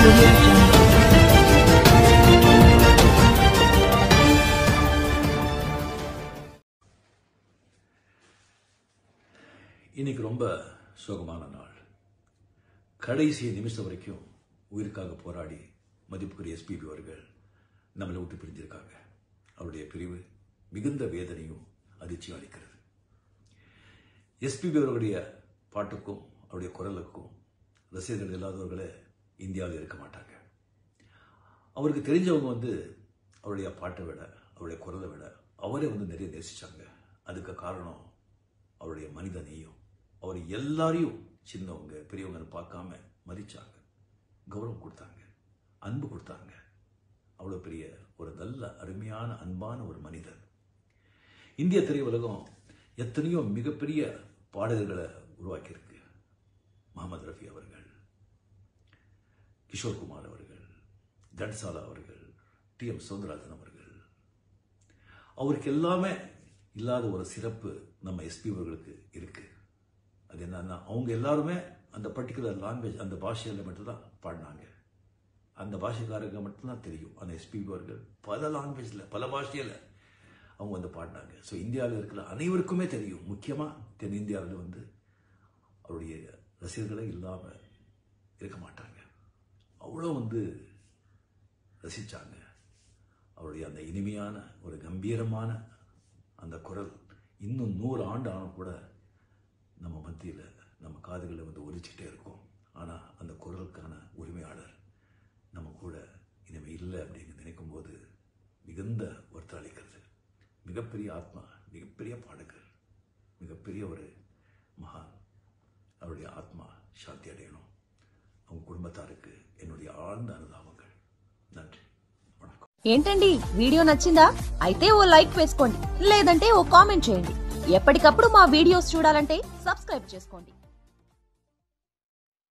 audio jungle. இன்னைக்கு ரொம்ப சோகமான நாள் கடைசி நிமிஷம் வரைக்கும் உயிருக்காக போராடி மதிப்புக்குரிய எஸ்பிபி அவர்கள் நம்மளை விட்டு பிரிஞ்சிருக்காங்க அவருடைய பிரிவு மிகுந்த வேதனையும் அதிர்ச்சியும் அளிக்கிறது எஸ்பிபி அவர்களுடைய பாட்டுக்கும் அவருடைய குரலுக்கும் ரசிகர்கள் இல்லாதவர்களே இந்தியாவில் இருக்க மாட்டாங்க அவருக்கு தெரிஞ்சவங்க வந்து அவருடைய பாட்டை விட அவருடைய குரலை விட அவரே வந்து நிறைய நேசிச்சாங்க அதுக்கு காரணம் அவருடைய மனித நேயம் அவர் எல்லாரையும் சின்னவங்க பெரியவங்கன்னு பார்க்காம மதிச்சாங்க கௌரவம் கொடுத்தாங்க அன்பு கொடுத்தாங்க அவ்வளோ பெரிய ஒரு நல்ல அருமையான அன்பான ஒரு மனிதர் இந்திய திரையுலகம் எத்தனையோ மிகப்பெரிய பாடல்களை உருவாக்கியிருக்கு முகமது ரஃபி அவர்கள் கிஷோர் குமார் அவர்கள் தன்சாலா அவர்கள் டி எம் சௌந்தரராஜன் அவர்கள் அவருக்கு எல்லாமே இல்லாத ஒரு சிறப்பு நம்ம எஸ்பி அவர்களுக்கு இருக்கு அது என்னன்னா அவங்க எல்லாருமே அந்த பர்டிகுலர் லாங்குவேஜ் அந்த பாஷையில் மட்டும்தான் பாடினாங்க அந்த பாஷைக்காரங்க மட்டும்தான் தெரியும் அந்த எஸ்பி அவர்கள் பல லாங்குவேஜில் பல பாஷையில் அவங்க வந்து பாடினாங்க ஸோ இந்தியாவில் இருக்கிற அனைவருக்குமே தெரியும் முக்கியமாக தென்னிந்தியாவில் வந்து அவருடைய ரசிகர்களே இல்லாமல் இருக்க மாட்டாங்க அவ்வளோ வந்து ரசித்தாங்க அவருடைய அந்த இனிமையான ஒரு கம்பீரமான அந்த குரல் இன்னும் நூறு ஆண்டு ஆனும் கூட நம்ம மத்தியில் நம்ம காதுகளில் வந்து ஒலிச்சிட்டே இருக்கும் ஆனால் அந்த குரலுக்கான உரிமையாளர் நம்ம கூட இனிமே இல்லை அப்படின்னு நினைக்கும் போது மிகுந்த வருத்தம் அளிக்கிறது மிகப்பெரிய ஆத்மா மிகப்பெரிய பாடகர் மிகப்பெரிய ஒரு மகான் அவருடைய ஆத்மா சாந்தி அடையணும் அவங்க குடும்பத்தாருக்கு என்னுடைய ஆழ்ந்த அனுதாபங்கள் நன்றி வணக்கம் ఏంటండి వీడియో నచ్చిందా అయితే ఓ లైక్ వేసుకోండి లేదంటే ఓ కామెంట్ చేయండి ఎప్పటికప్పుడు మా వీడియోస్ చూడాలంటే సబ్స్క్రైబ్ చేసుకోండి